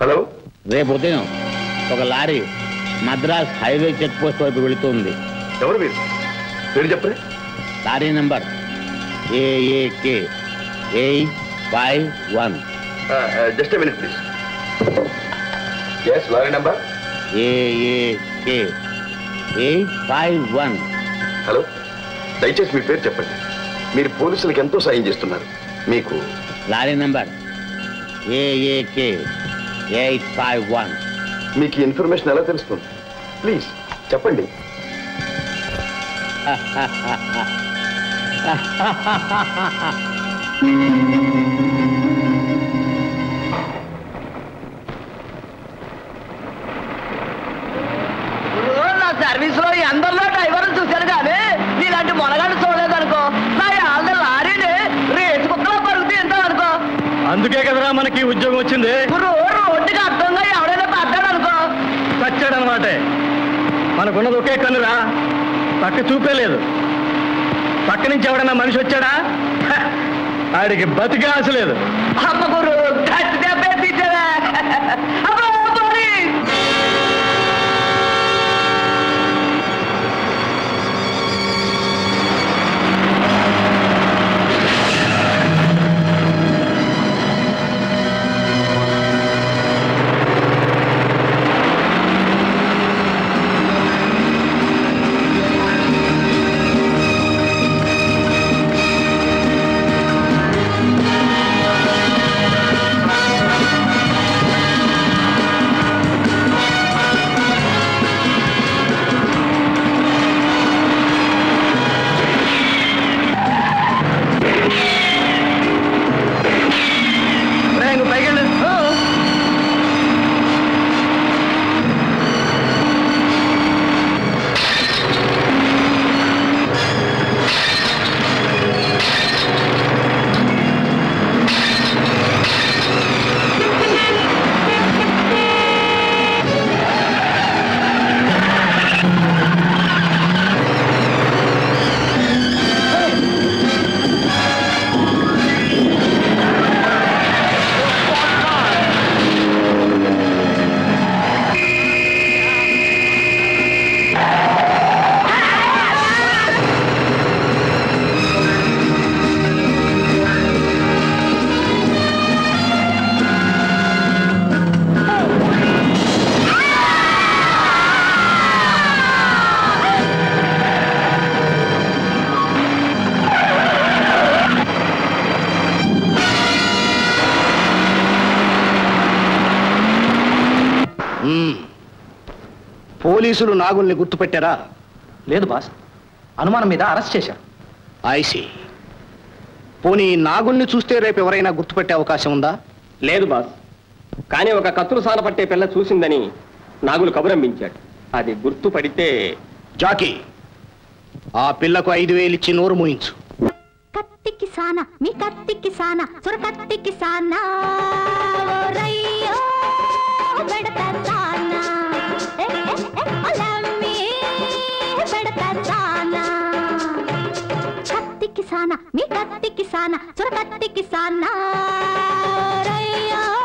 Hello రేపు ఉదయం ఒక lorry Madras highway check post వైపు వెళుతుంది ఎవరు మీరు పేరు చెప్పరే lorry number AAK eight five one just minute please yes lorry number AAK eight five one hello దయచేసి మీ పేరు చెప్పండి మీరు పోలీసులకు ఎంతో సాయం చేస్తున్నారు మీకు lorry number AAK eight five one మీకు ఈ ఇన్ఫర్మేషన్ ఎలా తెలుస్తుంది ప్లీజ్ చెప్పండి నా సర్వీస్ లో అందరిలో డ్రైవర్ చూశాను కానీ నీలాంటి మొనగాడు చూడలేదనుకో నా వాళ్ళ లారీని రేసు కుక్కలో పరుగుతూ ఎంతో అనుకో అందుకే కదరా మనకి ఉద్యోగం వచ్చింది ఇప్పుడు రోడ్డుకి అర్థంగా ఎవడైనా పడ్డాడు అనుకో చచ్చాడనమాట మనకున్నది ఒకే కన్నురా పక్క చూపే లేదు పక్క నుంచి ఎవడన్నా మనిషి వచ్చాడా హ! ఆడికి బతికే ఆశ లేదు అమ్మ గురు గట్టి దెబ్బే తీసారా అబ్బో పోలీస్ రే, ఇంకో పైకి వెళ్ళు. పోలీసులు నాగుల్ని గుర్తుపెట్టారా లేదు బాస్ అనుమానం మీద అరెస్ట్ చేశారు ఐసి పోనీ ఈ నాగుల్ని చూస్తే రేపు ఎవరైనా గుర్తుపెట్టే అవకాశం ఉందా లేదు బాస్ కానీ ఒక కత్తులు సాన పట్టే పిల్ల చూసిందని నాగులు కబురంపించాడు అది గుర్తుపడితే జాకీ ఆ పిల్లకు ఐదు వేలు ఇచ్చి నోరు మూయించు కత్తికి సాన మీ కత్తికి సాన సుర కత్తికి సాన ఓ రయ్యో బెడత సాన ఏ, ఏ, ఏ, అలమ్మి బెడత సాన కత్తికి సాన మీ కత్తికి సాన సుర కత్తికి సాన ఓ రయ్యో